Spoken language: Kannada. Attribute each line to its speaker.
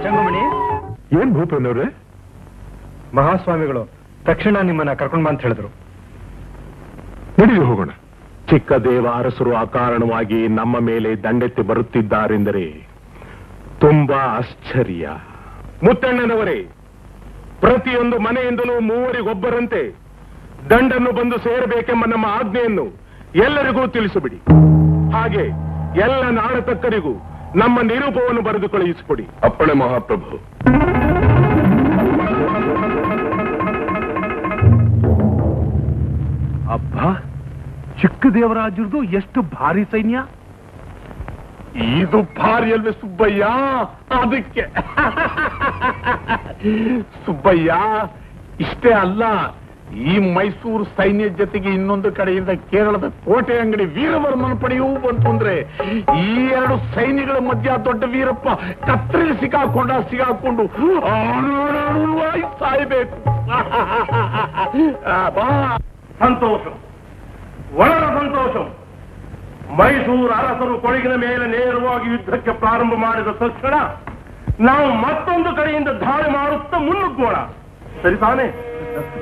Speaker 1: ಚಂಗುಮಣಿ
Speaker 2: ಏನ್ ಭೂಪೇನವ್ರೆ
Speaker 1: ಮಹಾಸ್ವಾಮಿಗಳು ತಕ್ಷಣ ನಿಮ್ಮನ್ನ ಕರ್ಕೊಂಡ್ ಬಾ ಅಂತ ಹೇಳಿದ್ರು
Speaker 2: ನಡೀರಿ ಹೋಗೋಣ ಚಿಕ್ಕ ದೇವ ಅರಸರು ಅಕಾರಣವಾಗಿ ನಮ್ಮ ಮೇಲೆ ದಂಡೆತ್ತಿ ಬರುತ್ತಿದ್ದಾರೆಂದರೆ ತುಂಬಾ ಆಶ್ಚರ್ಯ ಮುತ್ತಣ್ಣನವರೇ ಪ್ರತಿಯೊಂದು ಮನೆಯಿಂದಲೂ ಮೂವರಿಗೊಬ್ಬರಂತೆ ದಂಡನ್ನು ಬಂದು ಸೇರಬೇಕೆಂಬ ನಮ್ಮ ಆಜ್ಞೆಯನ್ನು ಎಲ್ಲರಿಗೂ ತಿಳಿಸಿಬಿಡಿ ಹಾಗೆ ಎಲ್ಲ ನಾಡತಕ್ಕರಿಗೂ ನಮ್ಮ ನಿರೂಪವನ್ನು ಬರೆದು ಕಳುಹಿಸಿಕೊಡಿ ಅಪ್ಪಣೆ ಮಹಾಪ್ರಭು
Speaker 3: ಅಬ್ಬ ಚಿಕ್ಕ ದೇವರಾಜರದು ಎಷ್ಟು ಭಾರಿ ಸೈನ್ಯ
Speaker 2: ಇದು ಭಾರಿ ಅಲ್ವೇ ಸುಬ್ಬಯ್ಯ ಅದಕ್ಕೆ ಸುಬ್ಬಯ್ಯ ಇಷ್ಟೇ ಅಲ್ಲ ಈ ಮೈಸೂರು ಸೈನ್ಯ ಜೊತೆಗೆ ಇನ್ನೊಂದು ಕಡೆಯಿಂದ ಕೇರಳದ ಕೋಟೆ ಅಂಗಡಿ ವೀರವರ್ಮನ ಪಡೆಯೂ ಬಂತು ಅಂದ್ರೆ ಈ ಎರಡು ಸೈನ್ಯಗಳ ಮಧ್ಯ ದೊಡ್ಡ ವೀರಪ್ಪ ಕತ್ತರಿ ಸಿಗಾಕೊಂಡ ಸಿಗಾಕೊಂಡು ಆಡಾಡಾಡುವಾಯ್ ಸಾಯ್ಬೇಕು ಆ, ಬಾ
Speaker 3: ಸಂತೋಷಂ ಒಳರ ಸಂತೋಷಂ ಮೈಸೂರು ಅರಸರು ಕೊಡಗಿನ ಮೇಲೆ ನೇರವಾಗಿ ಯುದ್ಧಕ್ಕೆ ಪ್ರಾರಂಭ ಮಾಡಿದ ತಕ್ಷಣ ನಾವು ಮತ್ತೊಂದು ಕಡೆಯಿಂದ ದಾಳಿ ಮಾಡುತ್ತಾ ಮುನ್ನುಗ್ಗೋಣ ಸರಿ ತಾನೇ